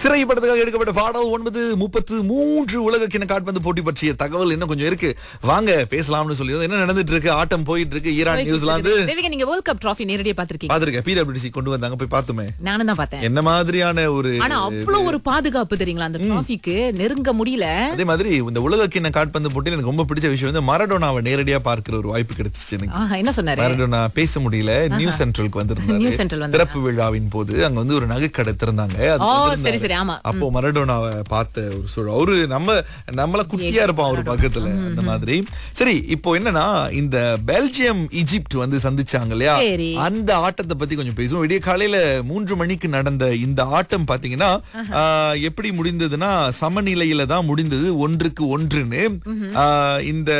சிறை படத்துக்காக எடுக்கப்பட்ட பாடல் ஒன்பது முப்பத்து மூன்று உலக கிண காட்பந்து போட்டி பற்றிய தகவல் இன்னும் கொஞ்சம் இருக்கு வாங்க பேசலாம்னு சொல்லி என்ன நடந்துட்டு இருக்கு ஆட்டம் போயிட்டு இருக்கு ஈரான் நியூசிலாந்து தேவிகா நீங்க வேர்ல்ட் கப் டிராஃபி நேரடியா பாத்திருக்கீங்க பாத்துருக்கேன் பிடபிள்யூசி கொண்டு வந்தாங்க போய் பார்த்துமே நானும் தான் பார்த்தேன் என்ன மாதிரியான ஒரு ஆனா அவ்வளவு ஒரு பாதுகாப்பு தெரியுங்களா அந்த டிராஃபிக்கு நெருங்க முடியல அதே மாதிரி இந்த உலக கிண்ண காட்பந்து போட்டியில் எனக்கு ரொம்ப பிடிச்ச விஷயம் வந்து மரடோனாவை நேரடியா பார்க்கிற ஒரு வாய்ப்பு கிடைச்சிச்சு எனக்கு ஆஹா, என்ன சொன்னாரு மரடோனா பேச முடியல நியூஸ் சென்ட்ரலுக்கு நியூஸ் வந்திருந்தாரு சென்ட்ரல் வந்து திறப்பு விழாவின் போது அங்க வந்து ஒரு நகைக்கடை திறந்தாங்க அது ஓ வந்திருந்தாரு. சரி சரி ஆமா அப்போ மரடோனாவை பார்த்த ஒரு சூழல் அவரு நம்ம நம்மள குட்டியா இருப்பான் அவர் பக்கத்துல அந்த மாதிரி சரி இப்போ என்னன்னா இந்த பெல்ஜியம் ஈஜிப்ட் வந்து சந்திச்சாங்க இல்லையா சரி. அந்த ஆட்டத்தை பத்தி கொஞ்சம் பேசுவோம் விடிய காலையில மூன்று மணிக்கு நடந்த இந்த ஆட்டம் பாத்தீங்கன்னா ஆஹ், எப்படி முடிந்ததுன்னா சமநிலையில தான் முடிந்தது ஒன்றுக்கு ஒன்றுன்னு ஆஹ், இந்த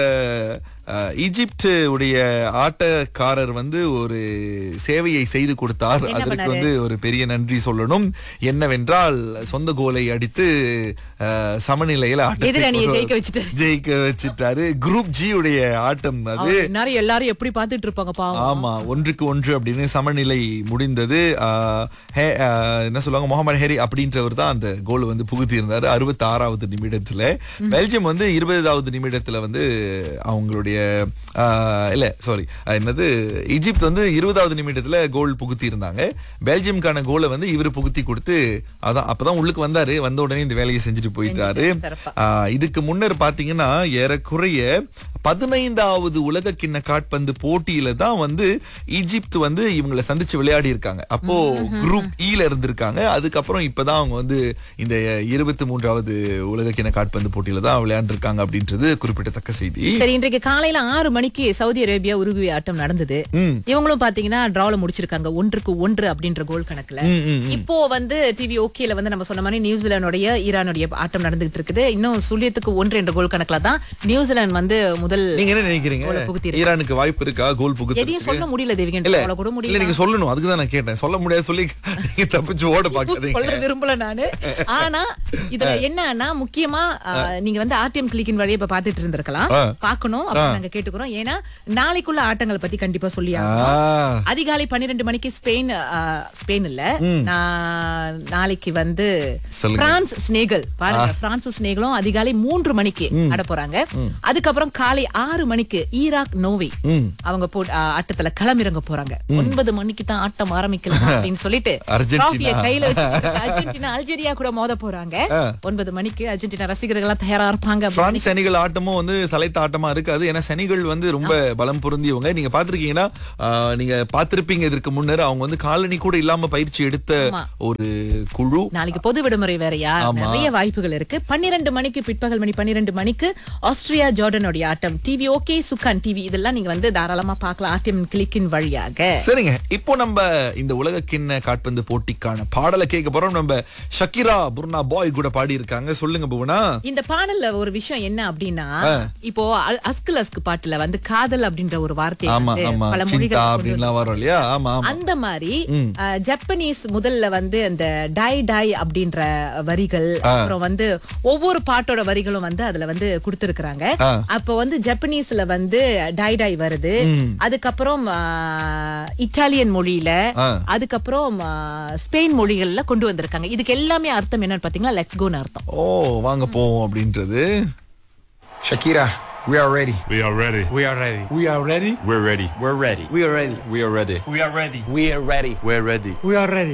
ஆஹ், ஈஜிப்ட் உடைய ஆட்டக்காரர் வந்து ஒரு சேவையை செய்து கொடுத்தார் என்ன அதற்கு பண்ணாரு? வந்து ஒரு பெரிய நன்றி சொல்லணும் என்னவென்றால் சொந்த கோலை அடித்து ஆஹ், சமநிலையில ஆட்டத்தை எதிரணியை கொண்டு ஜெயிக்க வச்சுட்டு. ஜெயிக்க வச்சுட்டாரு குரூப் ஜி உடைய ஆட்டம் அது அவர் எல்லாரும் எல்லாரும் எப்படி பாத்துட்டு இருப்பாங்க பாவம் ஆமா ஒன்றுக்கு ஒன்று அப்படின்னு சமநிலை முடிந்தது ஆஹ், ஹே- ஆஹ், என்ன சொல்லுவாங்க முகமது ஹெரி அப்படின்றவர் தான் அந்த கோல் வந்து புகுத்தி இருந்தாரு அறுபத்தி ஆறாவது நிமிடத்துல பெல்ஜியம் வந்து இருபதாவது நிமிடத்துல வந்து அவங்களுடைய ஆஹ், இல்ல சாரி என்னது ஈஜிப்த் வந்து இருபதாவது நிமிடத்துல கோல் புகுத்தி இருந்தாங்க பெல்ஜியம்கான கோலை வந்து இவர் புகுத்தி கொடுத்து அதான் அப்பதான் உள்ளுக்கு வந்தாரு வந்த உடனே இந்த வேலையை செஞ்சுட்டு போயிட்டாரு சிறப்பா. ஆஹ், இதுக்கு முன்னர் பாத்தீங்கன்னா ஏறக்குறைய பதினைந்தாவது உலக கிண்ண காட்பந்து போட்டியில தான் வந்து ஈஜிப்த் வந்து இவங்களை சந்திச்சு விளையாடி இருக்காங்க அப்போ குரூப் ஈல இருந்திருக்காங்க அதுக்கப்புறம் இப்பதான் அவங்க வந்து இந்த இருபத்தி மூன்றாவது உலக கிண்ண காட்பந்து போட்டியில தான் விளையாண்டிருக்காங்க அப்படின்றது குறிப்பிடத்தக்க செய்தி சரி இன்றைக்கு காலையில ஆறு மணிக்கு சவுதி அரேபியா உருகுவே ஆட்டம் நடந்தது ம். இவங்களும் பாத்தீங்கன்னா டிராவ்ல முடிச்சிருக்காங்க ஒன்றுக்கு ஒன்று அப்படின்ற கோல் கணக்குல ம், ம், இப்போ வந்து டிவி ஓகேல வந்து நம்ம சொன்ன மாதிரி நியூசிலாந்துடைய ஈரானுடைய ஆட்டம் நடந்துகிட்டு இருக்குது இன்னும் சுழியத்துக்கு ஒன்று என்ற கோல் கணக்குல தான் நியூசிலாந்து வந்து முதல் நீங்க என்ன நினைக்கிறீங்க கோலை புகுத்திருக்கு. ஈரானுக்கு வாய்ப்பு இருக்கா கோல் எதையும் புகுத்து சொல்ல முடியல தேவிகன் இல்ல அவ்வளவு கூட இல்ல முடியல நீங்க சொல்லணும் அதுக்கு தான் நான் கேட்டேன் சொல்ல முடியாது சொல்லி நீங்க தப்பிச்சு ஓட சொல்ல பாக்காதீங்க விரும்பல நானு ஆனா இதுல என்னன்னா முக்கியமா அஹ், நீங்க வந்து ஆர்டிஎம் கிளிக்கின் வழியை இப்ப பாத்துட்டு இருந்திருக்கலாம் ஆ. பாக்கணும் அப்படின்னு நாங்க கேட்டுக்கிறோம் ஏன்னா நாளைக்குள்ள ஆட்டங்கள் பத்தி கண்டிப்பா சொல்லி ஆ. அதிகாலை பன்னிரெண்டு மணிக்கு ஸ்பெயின் அஹ், ஸ்பெயின் இல்ல நான் நாளைக்கு வந்து சொல்லுங்க. பிரான்ஸ் ஸ்னேகல் பாருங்க பிரான்ஸ் ஸ்னேகலும் அதிகாலை மூன்று மணிக்கு ஆட போறாங்க அதுக்கப்புறம் காலை ஆறு மணிக்கு ஈராக் நோவே ம். அவங்க போ அஹ், ஆட்டத்துல களமிறங்க போறாங்க ஒன்பது மணிக்கு தான் ஆட்டம் ஆரம்பிக்கலாம் அப்படின்னு சொல்லிட்டு அர்ஜென்டினா. trophy-ய கையில வச்சுக்கிட்டு அர்ஜென்டினா அல்ஜீரியா கூட மோத போறாங்க ஒன்பது மணிக்கு அர்ஜென்டினா ரசிகர்கள் எல்லாம் தயாரா இருப்பாங்க அப்படின்னு பிரான்ஸ் அணிகள் ஆட்டமும் வந்து சலைத்த ஆட்டமா இருக்காது ஏன்னா சனிகள் வந்து ரொம்ப பலம் பொருந்தியவங்க நீங்க பாத்திருக்கீங்கன்னா ஆஹ், நீங்க பாத்திருப்பீங்க இதற்கு முன்னர் அவங்க வந்து காலனி கூட இல்லாம பயிற்சி எடுத்த ஆமா. ஒரு குழு நாளைக்கு பொது விடுமுறை வேறயா நிறைய வாய்ப்புகள் இருக்கு பன்னிரண்டு மணிக்கு பிற்பகல் மணி பன்னிரண்டு மணிக்கு ஆஸ்திரியா ஜார்டனுடைய ஆட்டம் டிவி ஓகே சுக்கான் டிவி இதெல்லாம் நீங்க வந்து தாராளமா பார்க்கலாம் ஆர்டிஎம் கிளிக்கின் வழியாக சரிங்க இப்போ நம்ம இந்த உலக கிண்ண காட்பந்து போட்டிக்கான பாடலை கேட்க போறோம் நம்ம ஷக்கிரா புர்னா பாய் கூட பாடி இருக்காங்க சொல்லுங்க புவனா இந்த பாடல்ல ஒரு விஷயம் என்ன அப்படின்னா இப்போ அல்- அஸ்கு லஸ்கு பாட்டுல வந்து காதல் அப்படின்ற ஒரு வார்த்தையை ஆமா வந்து ஆமா பல சிந்தா மொழிகள் அப்படின்லாம் வரும் இல்லையா ஆமா ஆமா அந்த மாதிரி அஹ், ஜப்பனீஸ் முதல்ல வந்து அந்த டை டை அப்படின்ற வரிகள் அப்புறம் வந்து ஒவ்வொரு பாட்டோட வரிகளும் வந்து அதுல வந்து கொடுத்திருக்கிறாங்க ஆ. அப்ப வந்து ஜப்பனீஸ்ல வந்து டை டை வருது அதுக்கப்புறம் அஹ், இத்தாலியன் மொழியில ஆ. அதுக்கப்புறம் அஹ், ஸ்பெயின் மொழிகள்ல கொண்டு வந்திருக்காங்க இதுக்கு எல்லாமே அர்த்தம் என்னன்னு பாத்தீங்கன்னா லெட்ஸ் கோன்னு அர்த்தம் ஓ வாங்க போவோம் அப்படின்றது Shakira, we are ready. We are ready. We are ready. We are ready. We're ready. We're ready. We are ready. We are ready. We are ready. We are ready. We're ready. We are ready.